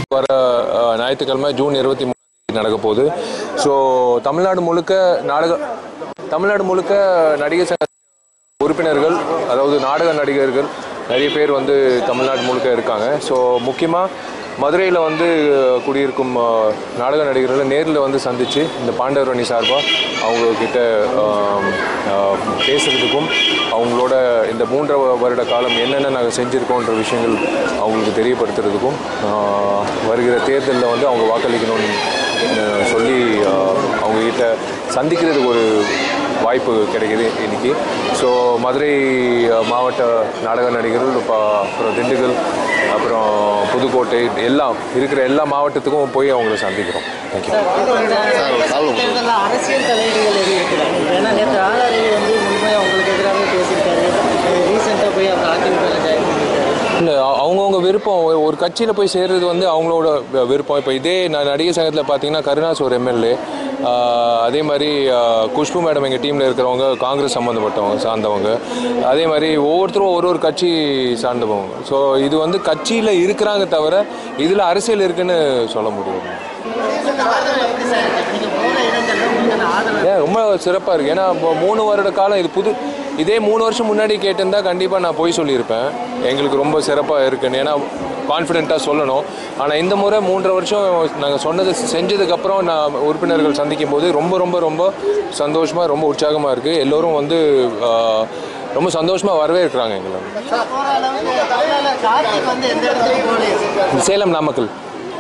வர அஹ், ஞாயிற்றுக்கிழமை ஜூன் இருபத்தி மூணு நடக்க போகுது ஸோ தமிழ்நாடு முழுக்க நாடக தமிழ்நாடு முழுக்க நடிகர் சங்க உறுப்பினர்கள் அதாவது நாடக நடிகர்கள் நிறைய பேர் வந்து தமிழ்நாடு முழுக்க இருக்காங்க ஸோ முக்கியமாக மதுரையில் வந்து குடியிருக்கும் அஹ், நாடக நடிகர்களை நேரில் வந்து சந்தித்து இந்த பாண்டவரணி சார்பாக அவங்கக்கிட்ட பேசுகிறதுக்கும் அவங்களோட இந்த மூன்றரை வருட காலம் என்னென்ன நாங்கள் செஞ்சுருக்கோன்ற விஷயங்கள் அவங்களுக்கு தெரியப்படுத்துறதுக்கும் அஹ், வருகிற தேர்தலில் வந்து அவங்க வாக்களிக்கணும்னு அஹ், சொல்லி அஹ், அவங்கக்கிட்ட சந்திக்கிறதுக்கு ஒரு வாய்ப்பு கிடைக்குது இன்னைக்கு ஸோ மதுரை அஹ், மாவட்ட நாடக நடிகர்கள் இப்போ அப்புறம் திண்டுக்கல் அப்புறம் புதுக்கோட்டை எல்லாம் இருக்கிற எல்லா மாவட்டத்துக்கும் போய் அவங்கள சந்திக்கிறோம் தேங்க்யூ தேர்தலில் அரசியல் தலையீடுகள் எதுவும் இருக்கிறாங்க ஏன்னா நேற்று ஆளாரில் வந்து முழுமையாக உங்களுக்கு எதிராக பேசியிருக்காரு ரீசெண்டாக போய் அவர் அதிமுக ஜாயின் பண்ணியிருக்காரு இல்லை அவங்கவுங்க விருப்பம் ஒரு- ஒரு கட்சியில் போய் சேர்றது வந்து அவங்களோட வி- விருப்பம் இப்போ இதே நான் நடிகர் சங்கத்தில் பார்த்தீங்கன்னா கருணாஸ் ஒரு எம்எல்ஏ அதே மாதிரி ஆஹ், குஷ்பு மேடம் எங்கள் டீமில் இருக்கிறவங்க காங்கிரஸ் சம்மந்தப்பட்டவங்க சார்ந்தவங்க அதே மாதிரி ஒவ்வொருத்தரும் ஒரு ஒரு கட்சி சார்ந்தவங்க ஸோ இது வந்து கட்சியில் இருக்கிறாங்க தவிர இதில் அரசியல் இருக்குன்னு சொல்ல முடியாது நீங்கள் போகிற இடங்கள்ல உங்களுக்கு அந்த ஆதரவு ஏன் ரொம்ப சிறப்பாக இருக்குது ஏன்னா இப்போ மூணு வருட காலம் இது புது இதே மூணு வருஷம் முன்னாடி கேட்டிருந்தா கண்டிப்பாக நான் போய் சொல்லியிருப்பேன் எங்களுக்கு ரொம்ப சிறப்பாக இருக்குன்னு ஏன்னா கான்ஃபிடென்ட்டாக சொல்லணும் ஆனால் இந்த முறை மூன்றரை வருஷம் நாங்கள் சொன்னது செஞ்சதுக்கப்புறம் நான் உறுப்பினர்கள் சந்திக்கும் போது ரொம்ப ரொம்ப ரொம்ப சந்தோஷமாக ரொம்ப உற்சாகமாக இருக்குது எல்லோரும் வந்து ஆஹ், ரொம்ப சந்தோஷமாக வரவேற்கிறாங்க எங்களை போகிற அளவுக்கு தமிழ்நாட்டில் கார்த்திக் வந்து எந்த இடத்துலையும் போகலையே சேலம் நாமக்கல்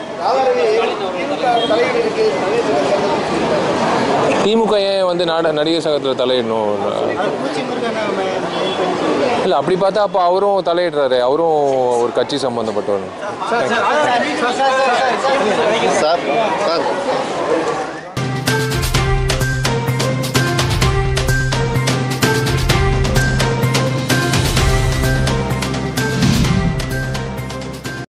திமுக ஏன் வந்து நாட நடிகர் சங்கத்தில் தலையிடணும் பூச்சி முருகன் இல்லை அப்படி பார்த்தா அப்போ அவரும் தலையிடுறாரு அவரும் ஒரு கட்சி சம்மந்தப்பட்டவர் சார் சார்